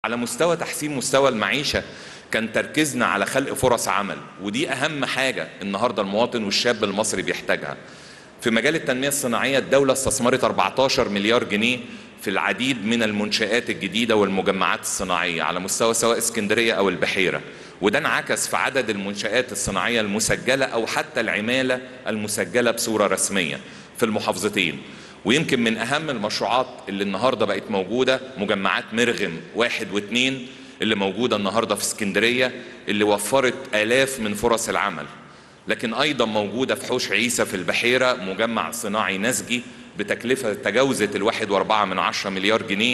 على مستوى تحسين مستوى المعيشة كان تركيزنا على خلق فرص عمل ودي أهم حاجة النهاردة المواطن والشاب المصري بيحتاجها في مجال التنمية الصناعية الدولة استثمرت 14 مليار جنيه في العديد من المنشآت الجديدة والمجمعات الصناعية على مستوى سواء اسكندرية أو البحيرة وده انعكس في عدد المنشآت الصناعية المسجلة أو حتى العمالة المسجلة بصورة رسمية في المحافظتين ويمكن من أهم المشروعات اللي النهاردة بقت موجودة مجمعات مرغم واحد واثنين اللي موجودة النهاردة في اسكندرية اللي وفرت آلاف من فرص العمل لكن أيضا موجودة في حوش عيسى في البحيرة مجمع صناعي نسجي بتكلفة تجاوزت الواحد واربعة من عشرة مليار جنيه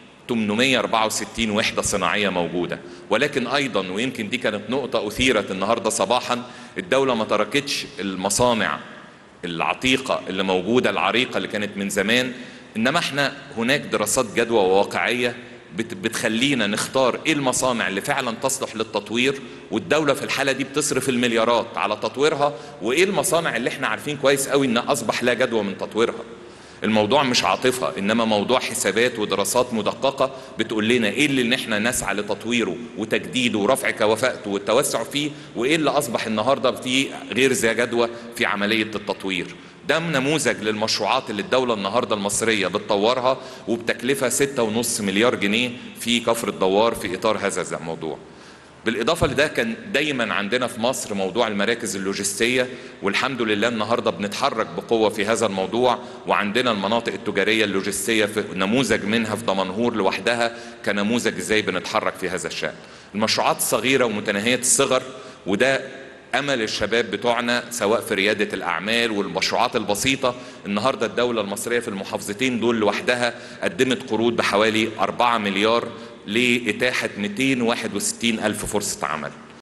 864 وحدة صناعية موجودة ولكن أيضا ويمكن دي كانت نقطة أثيرت النهاردة صباحا الدولة ما تركتش المصانع العتيقة اللي موجودة العريقة اللي كانت من زمان إنما احنا هناك دراسات جدوى وواقعية بتخلينا نختار ايه المصانع اللي فعلا تصلح للتطوير والدولة في الحالة دي بتصرف المليارات على تطويرها وايه المصانع اللي احنا عارفين كويس قوي ان اصبح لا جدوى من تطويرها الموضوع مش عاطفة إنما موضوع حسابات ودراسات مدققة بتقول لنا إيه اللي إحنا نسعى لتطويره وتجديده ورفع كفاءته والتوسع فيه وإيه اللي أصبح النهاردة فيه غير ذي جدوى في عملية التطوير ده نموذج للمشروعات اللي الدولة النهاردة المصرية بتطورها وبتكلفة 6.5 مليار جنيه في كفر الدوار في إطار هذا الموضوع بالإضافة لده كان دايما عندنا في مصر موضوع المراكز اللوجستية والحمد لله النهاردة بنتحرك بقوة في هذا الموضوع وعندنا المناطق التجارية اللوجستية في نموذج منها في دمنهور لوحدها كنموذج ازاي بنتحرك في هذا الشأن المشروعات الصغيرة ومتناهية الصغر وده امل الشباب بتوعنا سواء في رياده الاعمال والمشروعات البسيطه النهارده الدوله المصريه في المحافظتين دول لوحدها قدمت قروض بحوالي 4 مليار لاتاحه 261 الف فرصه عمل